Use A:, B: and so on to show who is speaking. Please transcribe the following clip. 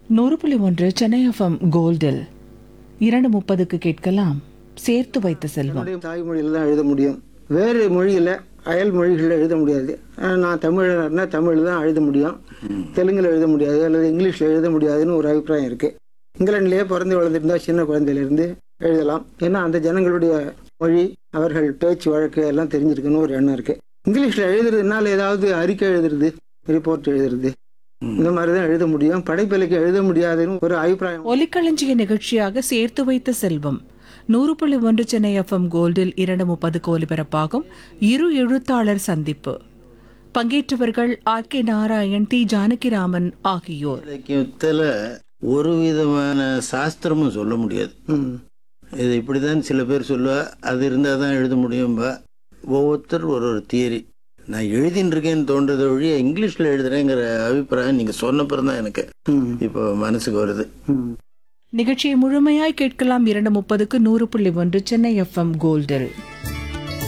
A: நூறு புள்ளி ஒன்று சென்னை எஃப்எம் கோல்டில் இரண்டு முப்பதுக்கு கேட்கலாம் சேர்த்து வைத்த செல்வம்
B: என்னுடைய தாய்மொழியில் தான் எழுத முடியும் வேறு மொழியில் அயல் மொழிகளில் எழுத முடியாது ஆனா, நான் தமிழர்னா தமிழ் தான் எழுத முடியும் தெலுங்கில் எழுத முடியாது அல்லது இங்கிலீஷில் எழுத முடியாதுன்னு ஒரு அபிப்பிராயம் இருக்குது இங்கிலாந்துலேயே பிறந்து வளர்ந்துருந்தா சின்ன குழந்தையிலேருந்து எழுதலாம் ஏன்னா அந்த ஜனங்களுடைய மொழி அவர்கள் பேச்சு வழக்கு எல்லாம் தெரிஞ்சிருக்குன்னு ஒரு எண்ணம் இருக்குது இங்கிலீஷில் எழுதுறதுனால ஏதாவது அறிக்கை எழுதுறது ரிப்போர்ட் எழுதுறது இந்த மாதிரி தான் எழுத முடியும் படைப்பிலைக்கு எழுத முடியாதுன்னு ஒரு அபிப்பிராயம்
A: ஒலிக்களஞ்சிய நிகழ்ச்சியாக சேர்த்து வைத்த செல்வம் நூறு புள்ளி ஒன்று சென்னை எஃப்எம் கோல்டில் இரண்டு முப்பதுக்கு ஒலிபரப்பாகும் இரு எழுத்தாளர் சந்திப்பு பங்கேற்றவர்கள் R K Narayan T Janakiraman ஆகியோர்
C: இலக்கியத்தில் ஒரு விதமான சாஸ்திரமும் சொல்ல முடியாது
B: ம்
C: இது இப்படிதான் சில பேர் சொல்லுவா அது இருந்தால் தான் எழுத முடியும்பா ஒவ்வொருத்தர் ஒரு ஒரு தியரி நான் எழுதின்னு இருக்கேன்னு தோன்றதை வழியா இங்கிலீஷில் எழுதுறேங்கிற அபிப்பிராயம் நீங்கள் சொன்னப்புறம் தான் எனக்கு
B: ம்
C: இப்போ மனசுக்கு வருது
B: ம்
A: நிகழ்ச்சியை முழுமையாய் கேட்கலாம் இரண்டு முப்பதுக்கு நூறு புள்ளி ஒன்று சென்னை எஃப்எம் கோல்டில்